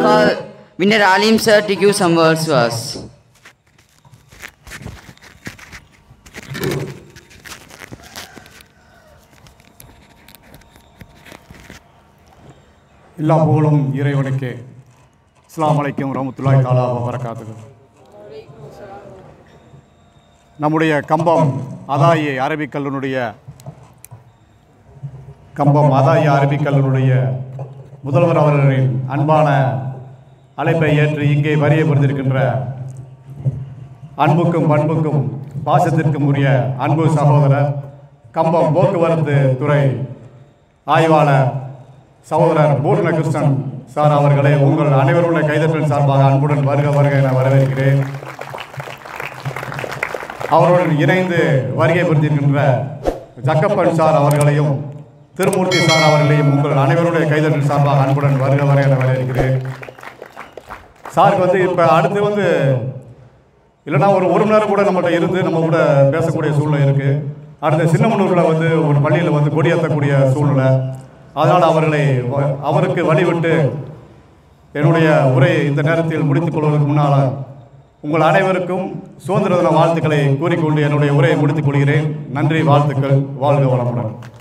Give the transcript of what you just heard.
call Winner Alim sir to give some words to us. எல்லா புகழும் இறைவனுக்கே அஸ்ஸலாமு அலைக்கும் ரஹ்மத்துல்லாஹி தாலா வரகாத்துகு நம்முடைய கம்பம் அதாயி அரபிக் கல்லூனுடைய கம்பம் அதாயி அரபிக் கல்லூனுடைய முதல்வர் அவர்களின் அன்பான அழைப்பை ஏற்று இங்கே வரிய புரிந்திருக்கின்ற அன்புக்கும் பண்புக்கும் பாசத்திற்கும் உரிய அன்பு சகோதரர் கம்பம் போக்குவரத்து துறை ஆய்வாளர் சகோதரர் பூர்ண கிருஷ்ணன் சார் அவர்களே உங்கள் அனைவருடைய கைதட்டல் சார்பாக அன்புடன் வருக வருக என வரவேற்கிறேன் அவருடன் இணைந்து வருகை புரிந்திருக்கின்ற ஜக்கப்பன் சார் அவர்களையும் திருமூர்த்தி சார் அவர்களையும் உங்கள் அனைவருடைய கைதட்டல் சார்பாக அன்புடன் வருக வருக என வரவேற்கிறேன் சாருக்கு வந்து இப்போ அடுத்து வந்து இல்லைன்னா ஒரு ஒரு மணி நேரம் கூட நம்மகிட்ட இருந்து நம்ம கூட பேசக்கூடிய சூழ்நிலை இருக்குது அடுத்து சின்னமனூரில் வந்து ஒரு பள்ளியில் வந்து கொடியேற்றக்கூடிய சூழ்நிலை அதனால் அவர்களை வ- அவருக்கு வழிவிட்டு என்னுடைய உரையை இந்த நேரத்தில் முடித்துக் கொள்வதற்கு முன்னால் உங்கள் அனைவருக்கும் சுதந்திர தின வாழ்த்துக்களை கூறிக்கொண்டு என்னுடைய உரையை முடித்துக் கொள்கிறேன் நன்றி வாழ்த்துக்கள் வாழ்க வளமுடன்